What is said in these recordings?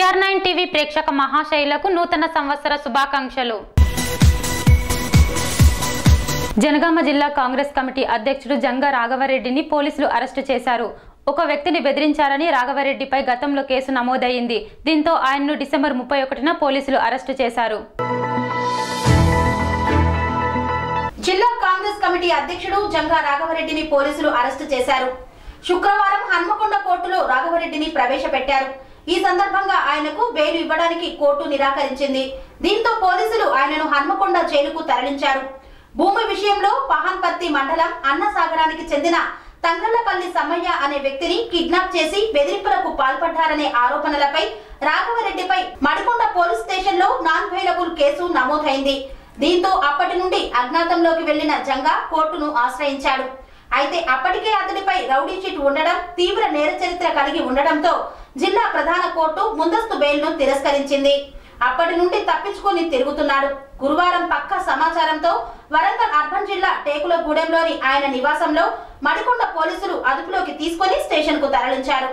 TR nine TV ప్రేక్షక మహాశైలకు నూతన సంవత్సర శుభాకాంక్షలు జనగామ జిల్లా కాంగ్రెస్ కమిటీ అధ్యక్షుడు జంగా రాఘవరెడ్డిని పోలీసులు అరెస్టు చేశారు ఒక వ్యక్తిని బెదిరించారని రాఘవరెడ్డిపై గతంలో కేసు నమోదయ్యింది దీంతో ఆయన్ను డిసెంబర్ ముప్పై ఒకటిన పోలీసులు అరెస్టు చేశారు జిల్లా కాంగ్రెస్ కమిటీ అధ్యక్షుడు జంగా రాఘవరెడ్డిని పోలీసులు అరెస్టు చేశారు శుక్రవారం హన్మకొండ కోర్టులో రాఘవరెడ్డిని ప్రవేశపెట్టారు ఈ సందర్భంగా ఆయనకు బెయిల్ ఇవ్వడానికి కోర్టు నిరాకరించింది దీంతో పోలీసులు ఆయనను హన్మకొండ జైలుకు తరలించారు భూమి విషయంలో పహాన్పర్తి మండలం అన్నసాగరానికి చెందిన తంగళ్లపల్లి సమ్మయ్య అనే వ్యక్తిని కిడ్నాప్ చేసి బెదిరింపులకు పాల్పడ్డారనే ఆరోపణలపై రాఘవరెడ్డిపై మడికొండ పోలీస్ స్టేషన్ లో నాన్ అవైలబుల్ కేసు నమోదైంది దీంతో అప్పటి నుండి అజ్ఞాతంలోకి వెళ్లిన జంగా కోర్టును ఆశ్రయించాడు అయితే అప్పటికే అతడిపై రౌడీ షీట్ ఉండడం తీవ్ర నేర చరిత్ర కలిగి ఉండడంతో జిల్లా ప్రధాన కోర్టు ముందస్తు బెయిల్ను తిరస్కరించింది అప్పటి నుండి తప్పించుకొని తిరుగుతున్నాడు గురువారం పక్క సమాచారంతో వరంగల్ అర్బన్ జిల్లా టేకులగూడెంలోని ఆయన నివాసంలో మడికొండ పోలీసులు అదుపులోకి తీసుకొని స్టేషన్ కు తరలించారు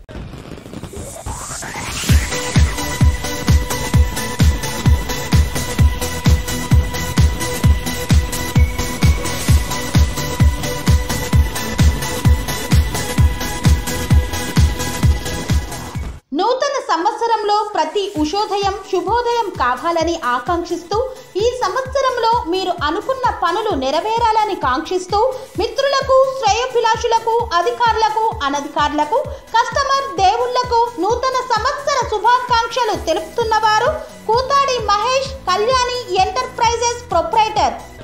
నూతన సంవత్సరంలో ప్రతి ఉషోదయం శుభోదయం కావాలని ఆకాంక్షిస్తూ ఈ సంవత్సరంలో మీరు అనుకున్న పనులు నెరవేరాలని కాంక్షిస్తూ మిత్రులకు శ్రేయోభిలాషులకు అధికారులకు అనధికారులకు కస్టమర్ దేవుళ్లకు నూతన సంవత్సర శుభాకాంక్షలు తెలుపుతున్నవారు కూతాడి మహేష్ కళ్యాణి ఎంటర్ప్రైజెస్ ప్రొప్రైటర్